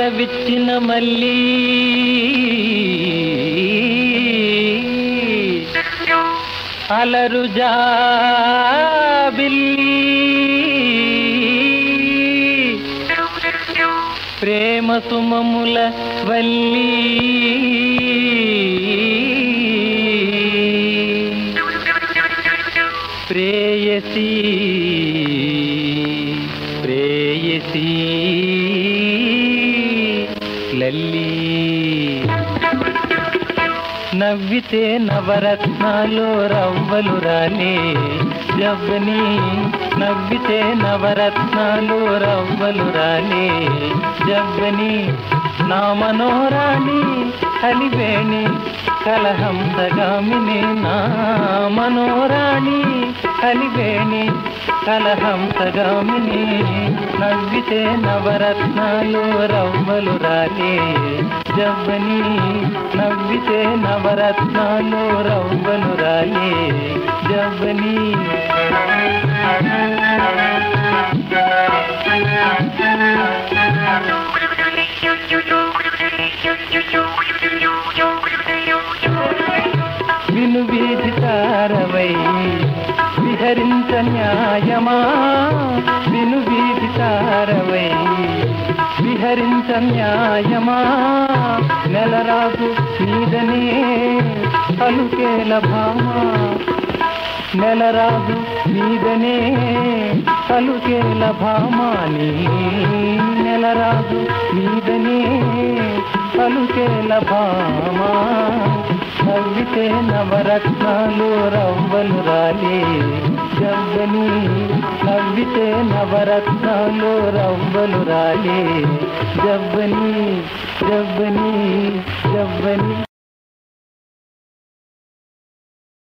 విచ్చిన మళ్ళీ అలరు జాబిల్లి ప్రేమ సుమముల వల్లి ప్రేయసి ప్రేయసి లల్లి నవ్వితే నవరత్నాలు రవ్వలు రాలే జవ్వని నవ్వితే నవరత్నాలు రవ్వలు రాలే జవ్వని నా మనోరాణి కలివేణి కలహంసగామిని నా మనోరాణి కలివేణి కలహంసగామిని నవ్వితే నవరత్నాలు రవ్వలు రాలే జవ్వని నవ్వితే నవరత్నాలు రవ్వలు రాలే జవ్వని విను వీధి తారవై విహరించ న్యాయమా విను వీధి తారవై విహరించ న్యాయమా నెలరాజు మీదనే పలుకేల భామా నెలరాజు మీదనే పలుకేల భామాని నెలరాజు మీదనే పలుకేల భామా నవ్వితే నవరత్నాలు రవ్వలు రాలే జవ్వని నవ్వితే నవరత్నాలు రవ్వలు రాలే జవ్వని జవ్వని జవ్వని